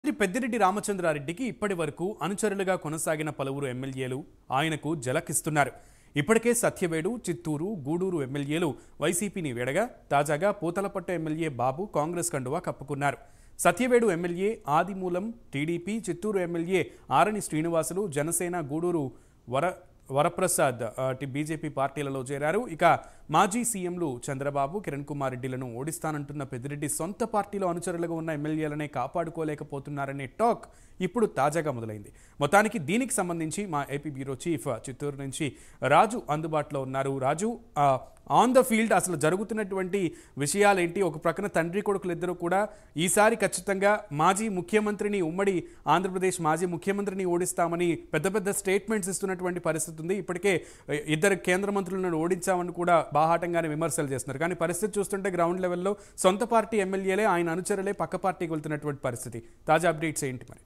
మంత్రి పెద్దిరెడ్డి రామచంద్రారెడ్డికి ఇప్పటి వరకు అనుచరులుగా కొనసాగిన పలువురు ఎమ్మెల్యేలు ఆయనకు జలకిస్తున్నారు ఇప్పటికే సత్యవేడు చిత్తూరు గూడూరు ఎమ్మెల్యేలు వైసీపీని వేడగా తాజాగా పూతలపట్టు ఎమ్మెల్యే బాబు కాంగ్రెస్ కండువా కప్పుకున్నారు Satyavedu MLA Adimulam TDP Chittoor MLA Arani Srinivasulu Janasena Gudur Vara Varaprasad ఆ, టి- బీజేపీ పార్టీలలో చేరారు ఇక మాజీ సీఎంలు చంద్రబాబు కిరణ్ కుమార్ రెడ్డిలను ఓడిస్తానంటున్న పెద్దిరెడ్డి సొంత పార్టీలో అనుచరులుగా ఉన్న ఎమ్మెల్యేలనే కాపాడుకోలేకపోతున్నారనే టాక్ ఇప్పుడు తాజాగా మొదలైంది మొత్తానికి దీనికి సంబంధించి మా ఏపీ బ్యూరో చీఫ్ చిత్తూరు నుంచి రాజు అందుబాటులో ఉన్నారు రాజు ఆన్ ద ఫీల్డ్ అసలు జరుగుతున్నటువంటి విషయాలేంటి ఒక ప్రక్కన తండ్రి కొడుకులు ఇద్దరు కూడా ఈసారి ఖచ్చితంగా మాజీ ముఖ్యమంత్రిని ఉమ్మడి ఆంధ్రప్రదేశ్ మాజీ ముఖ్యమంత్రిని ఓడిస్తామని పెద్ద పెద్ద స్టేట్మెంట్స్ ఇస్తున్నటువంటి పరిస్థితి ఉంది ఇప్పటికే ఇ- ఇద్దరు కేంద్ర మంత్రులను ఓడించామని కూడా బాహాటంగానే విమర్శలు చేస్తున్నారు కానీ పరిస్థితి చూస్తుంటే గ్రౌండ్ లెవెల్లో సొంత పార్టీ ఎమ్మెల్యేలే ఆయన అనుచరులే పక్క పార్టీకి వెళ్తున్నటువంటి పరిస్థితి తాజా అప్డేట్స్ ఏంటి మరి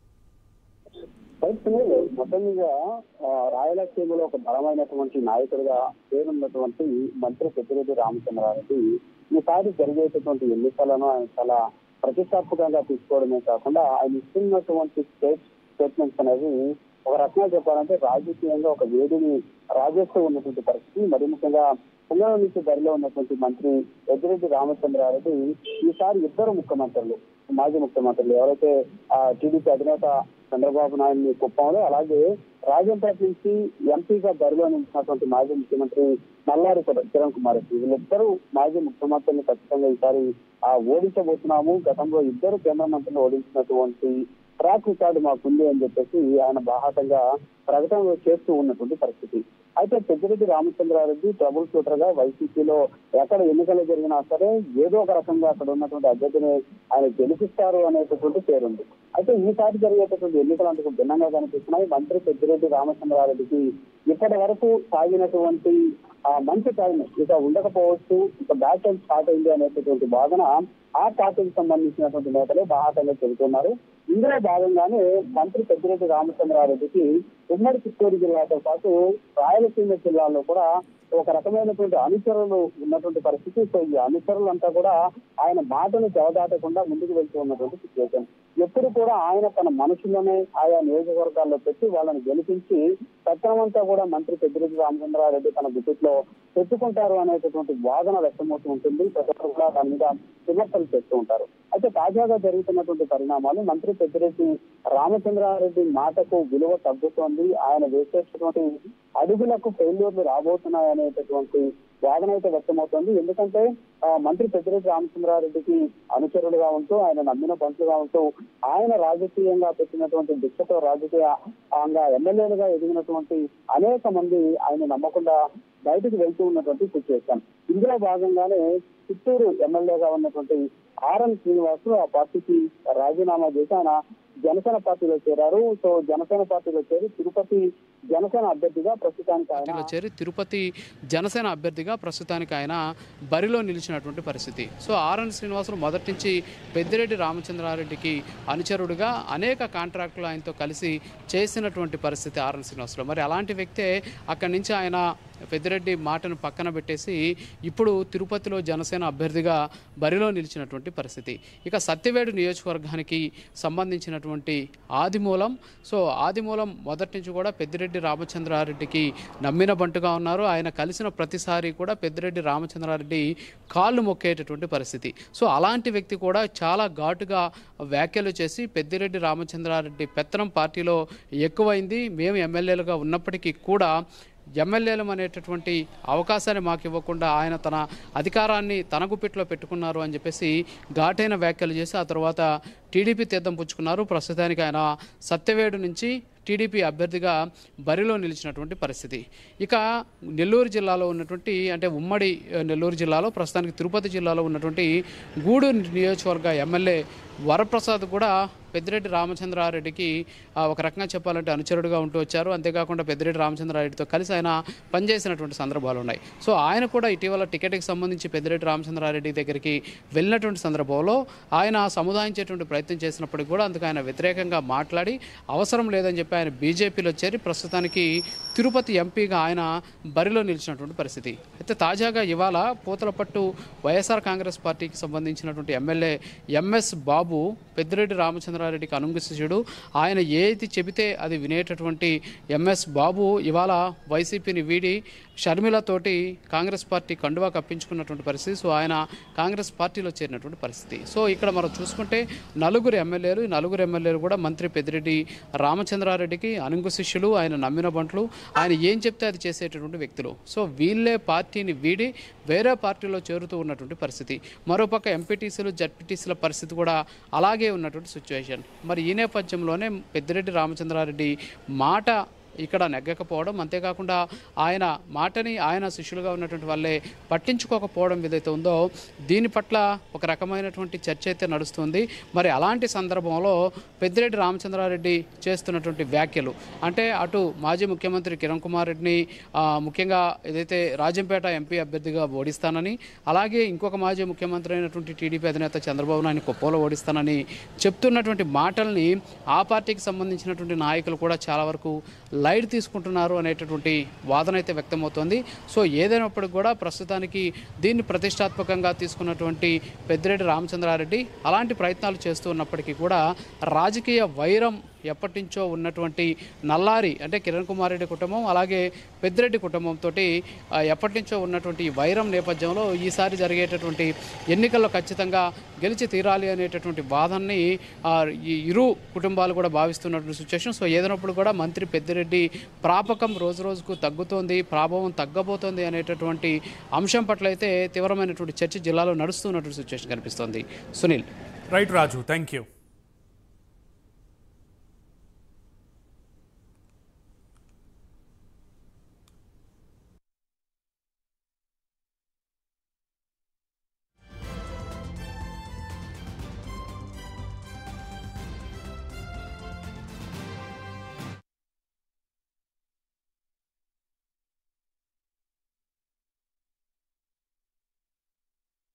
అయితే మొత్తం మీద ఆ, రాయలసీమలో ఒక బలమైనటువంటి నాయకుడిగా పేరున్నటువంటి మంత్రి పెద్దిరెడ్డి రామచంద్రారెడ్డి ఈసారి జరిగేటటువంటి ఎన్నికలను ఆయన చాలా ప్రతిష్టాత్మకంగా తీసుకోవడమే కాకుండా ఆయన ఇస్తున్నటువంటి స్టేట్ స్టేట్మెంట్స్ అనేవి ఒక రకంగా చెప్పాలంటే రాజకీయంగా ఒక వేడిని రాజేస్తూ ఉన్నటువంటి పరిస్థితి మరి ముఖ్యంగా పుంగళం నుంచి బరిలో ఉన్నటువంటి మంత్రి పెద్దిరెడ్డి రామచంద్రారెడ్డి ఈసారి ఇద్దరు ముఖ్యమంత్రులు మాజీ ముఖ్యమంత్రులు ఎవరైతే ఆ టీడీపీ అధినేత చంద్రబాబు నాయుడిని కుప్పంలో అలాగే రాజంపేట నుంచి ఎంపీగా బరిలో నిలిచినటువంటి మాజీ ముఖ్యమంత్రి నల్లారి కిరణ్ కుమార్ రెడ్డి వీళ్ళిద్దరూ మాజీ ముఖ్యమంత్రులను ఖచ్చితంగా ఈసారి ఆ ఓడించబోతున్నాము గతంలో ఇద్దరు కేంద్ర మంత్రులు ఓడించినటువంటి ట్రాక్ రికార్డు మాకుంది అని చెప్పేసి ఆయన బాహాటంగా ప్రకటన చేస్తూ ఉన్నటువంటి పరిస్థితి అయితే పెద్దిరెడ్డి రామచంద్రారెడ్డి ట్రబుల్ షూటర్ గా వైసీపీలో ఎక్కడ ఎన్నికలు జరిగినా సరే ఏదో ఒక రకంగా అక్కడ ఉన్నటువంటి అభ్యర్థిని ఆయన గెలిపిస్తారు అనేటటువంటి పేరుంది అయితే ఈసారి జరిగేటటువంటి ఎన్నికలు అందుకు భిన్నంగా కనిపిస్తున్నాయి మంత్రి పెద్దిరెడ్డి రామచంద్రారెడ్డికి ఇప్పటి వరకు సాగినటువంటి ఆ మంచి టైం ఇక ఉండకపోవచ్చు ఇక బ్యాక్ టైం స్టార్ట్ అయింది అనేటటువంటి వాదన ఆ పార్టీకి సంబంధించినటువంటి నేతలే బాహాటంగా చెబుతున్నారు ఇందులో భాగంగానే మంత్రి పెద్దిరెడ్డి రామచంద్రారెడ్డికి ఉమ్మడి చిత్తూరు జిల్లాతో పాటు రాయలసీమ జిల్లాలో కూడా ఒక రకమైనటువంటి అనుచరులు ఉన్నటువంటి పరిస్థితి సో ఈ అనుచరులంతా కూడా ఆయన మాటను జవదాటకుండా ముందుకు వెళ్తూ ఉన్నటువంటి సిచ్యువేషన్ ఎప్పుడు కూడా ఆయన తన మనుషులనే ఆయా నియోజకవర్గాల్లో పెట్టి వాళ్ళని గెలిపించి సత్యమంతా కూడా మంత్రి పెద్దిరెడ్డి రామచంద్రారెడ్డి తన గుర్తులో పెట్టుకుంటారు అనేటటువంటి వాదన వ్యక్తమవుతూ ఉంటుంది ప్రతి ఒక్కరు కూడా దాని మీద విమర్శలు చేస్తూ ఉంటారు అయితే తాజాగా జరుగుతున్నటువంటి పరిణామాలు మంత్రి పెద్దిరెడ్డి రామచంద్రారెడ్డి మాటకు విలువ తగ్గుతోంది ఆయన వేసేటటువంటి అడుగులకు ఫెయిల్యూర్లు రాబోతున్నాయి అనేటటువంటి వాదన అయితే వ్యక్తమవుతోంది ఎందుకంటే ఆ, మంత్రి పెద్దిరెడ్డి రామచంద్రారెడ్డికి అనుచరులుగా ఉంటూ ఆయన నమ్మిన పంతులుగా ఉంటూ ఆయన రాజకీయంగా పెట్టినటువంటి దీక్షతో రాజకీయంగా ఎమ్మెల్యేలుగా ఎదిగినటువంటి అనేక మంది ఆయన నమ్మకుండా బయటకు వెళ్తూ ఉన్నటువంటి సిచ్యువేషన్ ఇందులో భాగంగానే చిత్తూరు ఎమ్మెల్యేగా ఉన్నటువంటి ఆర్ఎన్ శ్రీనివాసులు ఆ పార్టీకి రాజీనామా చేసి ఆయన జనసేన పార్టీలో చేరారు సో జనసేన పార్టీలో చేరి తిరుపతి జనసేన అభ్యర్థిగా ప్రస్తుతానికి ఆయన పార్టీలో చేరి తిరుపతి జనసేన అభ్యర్థిగా ప్రస్తుతానికి ఆయన బరిలో నిలిచినటువంటి పరిస్థితి సో ఆర్ఎన్ శ్రీనివాసులు మొదటి నుంచి పెద్దిరెడ్డి రామచంద్రారెడ్డికి అనుచరుడుగా అనేక కాంట్రాక్టులు ఆయనతో కలిసి చేసినటువంటి పరిస్థితి ఆర్ఎన్ శ్రీనివాసులు మరి అలాంటి వ్యక్తే అక్కడి నుంచి ఆయన పెద్దిరెడ్డి మాటను పక్కన పెట్టేసి ఇప్పుడు తిరుపతిలో జనసేన అభ్యర్థిగా బరిలో నిలిచినటువంటి పరిస్థితి ఇక సత్యవేడు నియోజకవర్గానికి సంబంధించినటువంటి ఆదిమూలం సో ఆదిమూలం మొదటి నుంచి కూడా పెద్దిరెడ్డి రామచంద్రారెడ్డికి నమ్మిన బంటుగా ఉన్నారు ఆయన కలిసిన ప్రతిసారి కూడా పెద్దిరెడ్డి రామచంద్రారెడ్డి కాళ్ళు మొక్కేటటువంటి పరిస్థితి సో అలాంటి వ్యక్తి కూడా చాలా ఘాటుగా వ్యాఖ్యలు చేసి పెద్దిరెడ్డి రామచంద్రారెడ్డి పెత్తనం పార్టీలో ఎక్కువైంది మేము ఎమ్మెల్యేలుగా ఉన్నప్పటికీ కూడా ఎమ్మెల్యేలం అనేటటువంటి అవకాశాన్ని మాకు ఇవ్వకుండా ఆయన తన అధికారాన్ని తన గుప్పిట్లో పెట్టుకున్నారు అని చెప్పేసి ఘాటైన వ్యాఖ్యలు చేసి ఆ తర్వాత టీడీపీ తీర్థం పుచ్చుకున్నారు ప్రస్తుతానికి ఆయన సత్యవేడు నుంచి టీడీపీ అభ్యర్థిగా బరిలో నిలిచినటువంటి పరిస్థితి ఇక నెల్లూరు జిల్లాలో ఉన్నటువంటి అంటే ఉమ్మడి ఆ, నెల్లూరు జిల్లాలో ప్రస్తుతానికి తిరుపతి జిల్లాలో ఉన్నటువంటి గూడూరు నియోజకవర్గ ఎమ్మెల్యే వరప్రసాద్ కూడా పెద్దిరెడ్డి రామచంద్రారెడ్డికి ఆ, ఒక రకంగా చెప్పాలంటే అనుచరుడుగా ఉంటూ వచ్చారు అంతేకాకుండా పెద్దిరెడ్డి రామచంద్రారెడ్డితో కలిసి ఆయన పనిచేసినటువంటి సందర్భాలు ఉన్నాయి సో ఆయన కూడా ఇటీవల టికెట్కి సంబంధించి పెద్దిరెడ్డి రామచంద్రారెడ్డి దగ్గరికి వెళ్ళినటువంటి సందర్భంలో ఆయన సముదాయించేటువంటి ప్రయత్నం చేసినప్పటికీ కూడా అందుకు ఆయన వ్యతిరేకంగా మాట్లాడి అవసరం లేదని చెప్పి చెప్పి ఆయన బీజేపీలో చేరి ప్రస్తుతానికి తిరుపతి ఎంపీగా ఆయన బరిలో నిలిచినటువంటి పరిస్థితి అయితే తాజాగా ఇవాళ పూతలపట్టు వైఎస్ఆర్ కాంగ్రెస్ పార్టీకి సంబంధించినటువంటి ఎమ్మెల్యే ఎంఎస్ బాబు పెద్దిరెడ్డి రామచంద్రారెడ్డికి అనుంగు శిష్యుడు ఆయన ఏది చెబితే అది వినేటటువంటి ఎంఎస్ బాబు ఇవాళ వైసీపీని వీడి షర్మిలతోటి కాంగ్రెస్ పార్టీ కండువా కప్పించుకున్నటువంటి పరిస్థితి సో ఆయన కాంగ్రెస్ పార్టీలో చేరినటువంటి పరిస్థితి సో ఇక్కడ మనం చూసుకుంటే నలుగురు ఎమ్మెల్యేలు ఈ నలుగురు ఎమ్మెల్యేలు కూడా మంత్రి పెద్దిరెడ్డి రామచంద్రారెడ్డికి అనుంగు శిష్యులు ఆయన నమ్మిన బంట్లు ఆయన ఏం చెప్తే అది చేసేటటువంటి వ్యక్తులు సో వీళ్ళే పార్టీని వీడి వేరే పార్టీలో చేరుతూ ఉన్నటువంటి పరిస్థితి మరోపక్క ఎంపీటీసీలు జడ్పీటీసీల పరిస్థితి కూడా అలాగే ఉన్నటువంటి సిచ్యువేషన్ మరి ఈ నేపథ్యంలోనే పెద్దిరెడ్డి రామచంద్రారెడ్డి మాట ఇక్కడ నెగ్గకపోవడం అంతేకాకుండా ఆయన మాటని ఆయన శిష్యులుగా ఉన్నటువంటి వాళ్ళే పట్టించుకోకపోవడం ఏదైతే ఉందో దీని పట్ల ఒక రకమైనటువంటి చర్చ అయితే నడుస్తుంది మరి అలాంటి సందర్భంలో పెద్దిరెడ్డి రామచంద్రారెడ్డి చేస్తున్నటువంటి వ్యాఖ్యలు అంటే అటు మాజీ ముఖ్యమంత్రి కిరణ్ కుమార్ రెడ్డిని ఆ, ముఖ్యంగా ఏదైతే రాజంపేట ఎంపీ అభ్యర్థిగా ఓడిస్తానని అలాగే ఇంకొక మాజీ ముఖ్యమంత్రి అయినటువంటి టీడీపీ అధినేత చంద్రబాబు నాయుడు కుప్పలో ఓడిస్తానని చెప్తున్నటువంటి మాటల్ని ఆ పార్టీకి సంబంధించినటువంటి నాయకులు కూడా చాలా వరకు లైట్ తీసుకుంటున్నారు అనేటటువంటి వాదన అయితే వ్యక్తమవుతోంది సో ఏదైనప్పటికీ కూడా ప్రస్తుతానికి దీన్ని ప్రతిష్టాత్మకంగా తీసుకున్నటువంటి పెద్దిరెడ్డి రామచంద్రారెడ్డి అలాంటి ప్రయత్నాలు చేస్తూ ఉన్నప్పటికీ కూడా రాజకీయ వైరం ఎప్పటి నుంచో ఉన్నటువంటి నల్లారి అంటే కిరణ్ కుమార్ రెడ్డి కుటుంబం అలాగే పెద్దిరెడ్డి కుటుంబంతో ఎప్పటి నుంచో ఉన్నటువంటి ఈ వైరం నేపథ్యంలో ఈసారి జరిగేటటువంటి ఎన్నికల్లో ఖచ్చితంగా గెలిచి తీరాలి అనేటటువంటి వాదనని ఆ, ఈ ఇరు కుటుంబాలు కూడా భావిస్తున్నటువంటి సిచ్యువేషన్ సో ఏదైనప్పుడు కూడా మంత్రి పెద్దిరెడ్డి ప్రాపకం రోజు రోజుకు తగ్గుతోంది ప్రాభవం తగ్గబోతోంది అనేటటువంటి అంశం పట్ల అయితే తీవ్రమైనటువంటి చర్చ జిల్లాలో నడుస్తున్నటువంటి సిచ్యువేషన్ కనిపిస్తోంది Sunil right Raju thank you